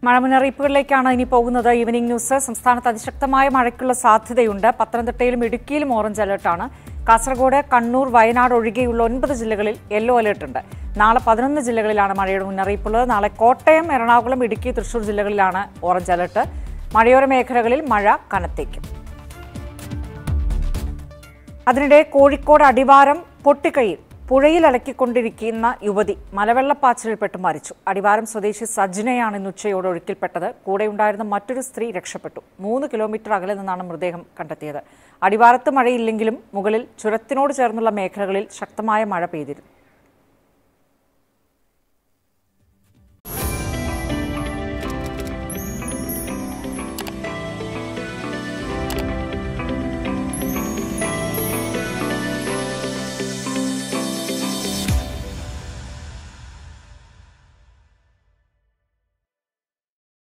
മഴ മുന്നറിയിപ്പുകളിലേക്കാണ് ഇനി പോകുന്നത് ഈവനിംഗ് ന്യൂസ് സംസ്ഥാനത്ത് അതിശക്തമായ മഴയ്ക്കുള്ള സാധ്യതയുണ്ട് പത്തനംതിട്ടയിലും ഇടുക്കിയിലും ഓറഞ്ച് അലർട്ടാണ് കാസർഗോഡ് കണ്ണൂർ വയനാട് ഒഴികെയുള്ള ഒൻപത് ജില്ലകളിൽ യെല്ലോ അലർട്ട് ഉണ്ട് നാളെ പതിനൊന്ന് ജില്ലകളിലാണ് മഴയുടെ മുന്നറിയിപ്പുള്ളത് നാളെ കോട്ടയം എറണാകുളം ഇടുക്കി തൃശൂർ ജില്ലകളിലാണ് ഓറഞ്ച് അലർട്ട് മലയോര മേഖലകളിൽ മഴ കനത്തേക്കും അതിനിടെ കോഴിക്കോട് അടിവാരം പൊട്ടിക്കയിൽ പുഴയിൽ അലക്കിക്കൊണ്ടിരിക്കുന്ന യുവതി മലവെള്ളപ്പാച്ചിലിൽപ്പെട്ട് മരിച്ചു അടിവാരം സ്വദേശി സജ്നയാണ് ഇന്ന് ഉച്ചയോടെ ഒഴുക്കിൽപ്പെട്ടത് കൂടെയുണ്ടായിരുന്ന മറ്റൊരു സ്ത്രീ രക്ഷപ്പെട്ടു മൂന്ന് കിലോമീറ്റർ അകലെ നിന്നാണ് മൃതദേഹം കണ്ടെത്തിയത് അടിവാരത്ത് മഴയില്ലെങ്കിലും മുകളിൽ ചുരത്തിനോട് ചേർന്നുള്ള മേഖലകളിൽ ശക്തമായ മഴ പെയ്തിരുന്നു